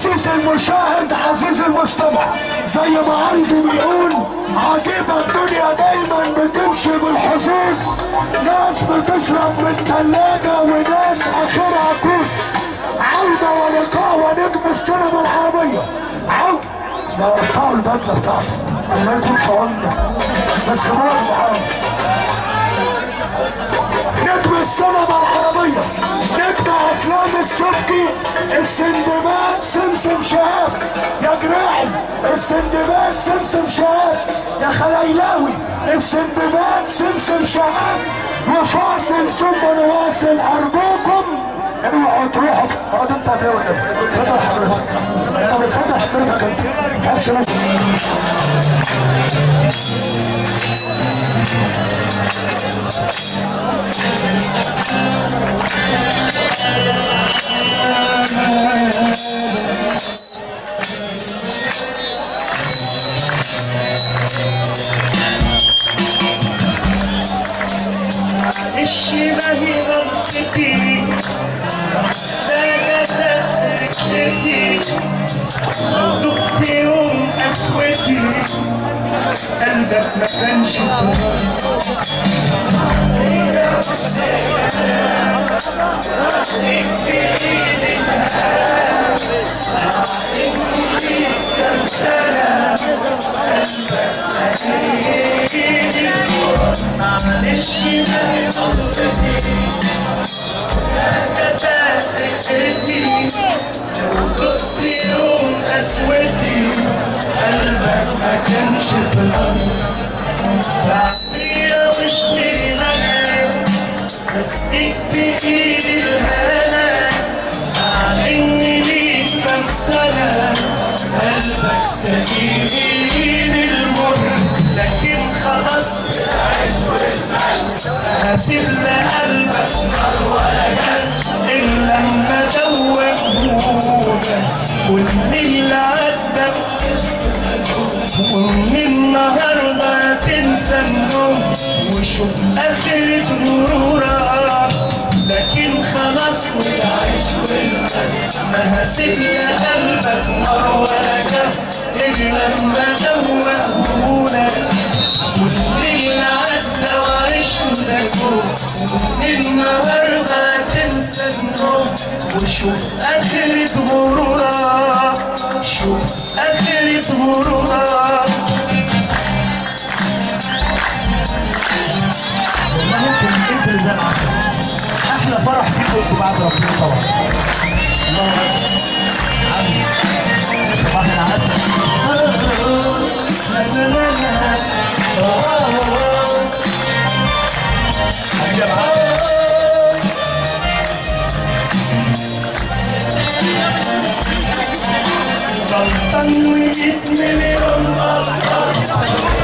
عزيزي المشاهد عزيزي المستمع زي ما عندي بيقول عجيبة الدنيا دايما بتمشي بالحظوظ ناس بتشرب من تلاجة وناس اخرها كوس عودة ولقاء ونجم السينما العربية عودة ده قطعوا البدلة بتاعته الله يكون في عوننا بس خبرات معانا نجم السينما العربية نجم افلام السبكي السندباد سمسم شهاب يا جراعي السندباد سمسم شهاب يا خليلاوي السندباد سمسم شهاب وفاصل ثم نواصل ارجوكم اوعوا تروحوا اقعد انت يا بيه اتفضل حضرتك انت بتفضل حضرتك انت ما تعرفش ليه الشبه غلطتي سادة ركبتي دقت يوم قسوتي قلبك ما كانش معلش ما غلطتي فاتتني لو دقت يوم قسوتي قلبك ما كانش بالارض بعطيه واشتري غنى بسقيك بايدي الهنا مع اني ليك كام سنه قلبك سقيني المر لكن خلاص هسيب لقلبك إلا لما دوقهولك وإن اللي عدك ومن النهارده تنسى النوم وشوف آخرة مرورك لكن خلاص والعيش ما هسيب لقلبك نار ولا جه إلا لما دوقهولك والليل عدى وعشت لكم النهارده تنسى النوم وشوف آخرة غرورك شوف آخرة غرورك والله انتوا انتوا اللي زي العسل احلى فرح فيكم انتوا بعد ربنا طبعا الله اكبر عمي صباح العسل حبيبي يا معلم غلطان وجيت مليون غلطان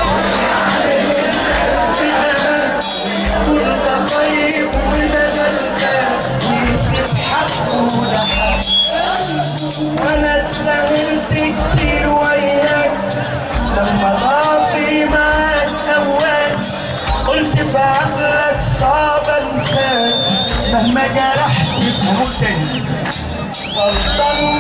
كل ده طيب وده غلطان ويسيب حقه لحد وانا اتساهلت كتير وياك لما ضعفي معاك اوقات قلت في عقلك صعب انساك مهما جرحت هموت تاني غلطان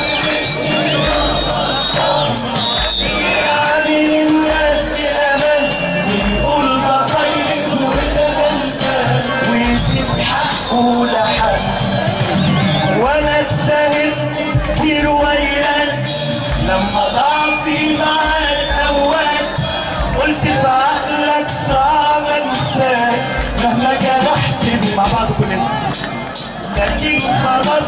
يعني الناس بأمان ويقول ده طيب وده غلبان ويسيب حقه لحد وانا اتساهل كتير وياك لما ضعفي معاك اوقات قلت في عقلك صعب انساك مهما جرحت مع بعض كلنا لكن خلاص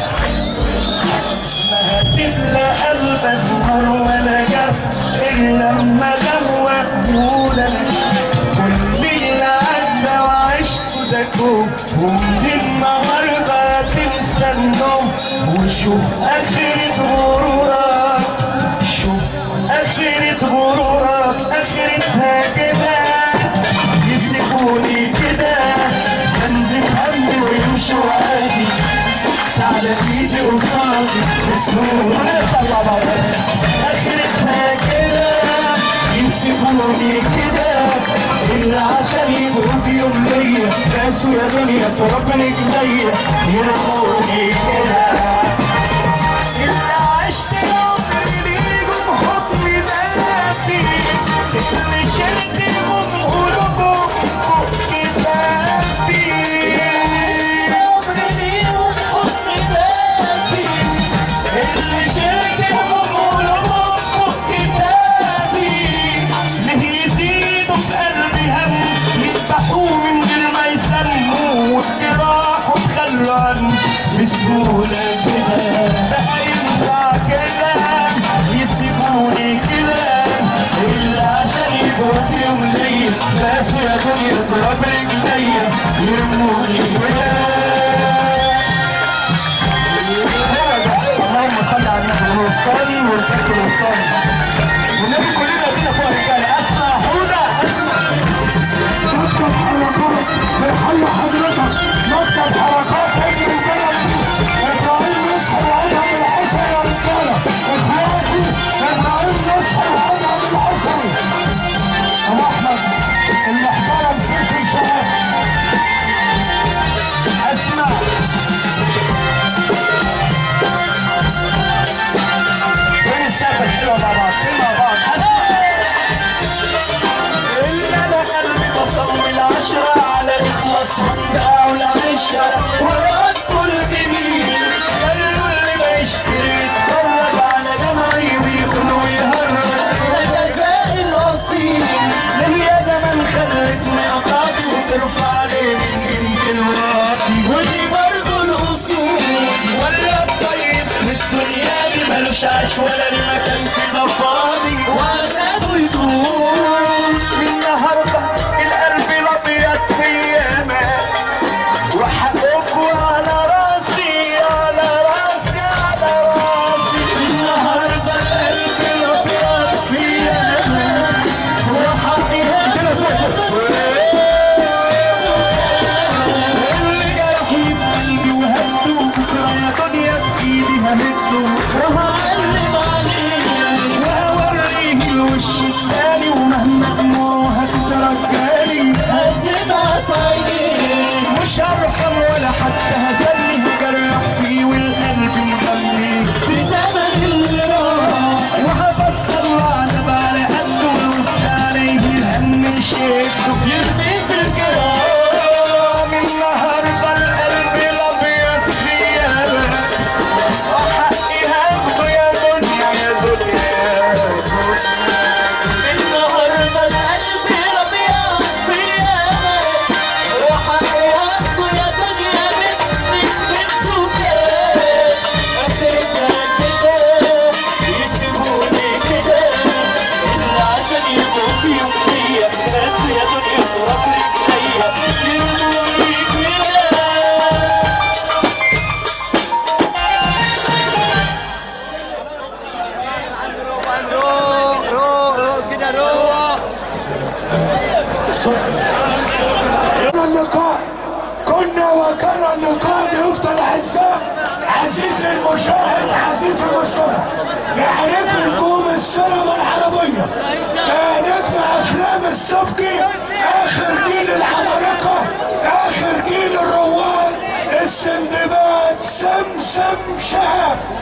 ما هسيب لقلبك نار ولا جرح الا لما دوقهولك كل اللي عدى وعشته ده كوم ومن النهارده تنسى النوم وشوف اخرة غرورك شوف اخرة غرورك اخرتها كده يسيبوني كده بنزل همي ويمشوا عادي على ايدي قصادي بسهولة طلع بره اخرتها كده يسيبوني كده إلا عشان يبقوا في يوم ليا ناسوا يا دنيا تربني ايديا يرموني كده إلا عشت شاكر وقولهم فوق كتابي ليه يزيدوا في قلبي هم يذبحوه من غير ما يسلموا واجتراحه تخلوا بسهولة كده بقى ينفع كده يسيبوني كده إلا عشان يبقوا في يوم ليا بس يا دنيا تراب رجليا يرموني كده اللهم صل على النبي الوسطاني والكتف الوسطاني والنبي كلنا كده فوق رجاله اسمع حوده اسمع مكتب حركات بيحيي حضرتك مكتب حركات ابن البلد ابراهيم نصحي وادهم الحسن يا رجاله اخواتي ابراهيم نصحي وادهم الحسن ابو احمد المحترم سيسي شباب اسمع فين السقف الحلوه مع بعض فين مع بعض اسمع إن أنا قلبي بصم العشرة على إخلاص وابدأ والعشرة ورا كل جميل خلوا اللي ما يشتري يتفرج على جمعي ويكون ويهرج ده جزاء الأصيل ليه يا زمان خلتني أقاطي وترفع لي من قيمة الواطي ودي برضه الأصول ولا الطيب في الدنيا دي ملوش عاش ولا المكان كده فاضي وعذابه يدوم النهارده القلب الابيض في ياما وحقكوا على راسي على راسي على راسي النهارده القلب الابيض في ياما وحقي اللي جرحني في قلبي وهدوا بكره يا دنيا بايدي همدوا وهعلم عليه وهوريه الوش الثاني ومهما دموعه هتترجاني هسيبها عينيه مش هرحم ولا حتى هزلي هجرح فيه والقلب مغني بتمن اللي راح وهفسر عذاب على قده ولسه عليه الهم يشده يرمي في الكرام النهارده القلب الابيض في يابه وحقي هاخده يا دنيا يا دنيا النهارده القلب الابيض في يابه وحقي هاخده يا دنيا مثلك من سكان اخرتها كده يسيبوني كده الا عشان يبقوا في يوم ليا ناس يا دنيا تراب رجليا يرموني كده روق روق روق كده روق كنا اللقاء كنا وكان اللقاء بيفضل اعزاء عزيز المشاهد عزيز المستمع مع نجم نجوم السينما العربيه مع نجم افلام السبكي اخر جيل العمالقه اخر جيل الرواد السندباد سمسم شهاب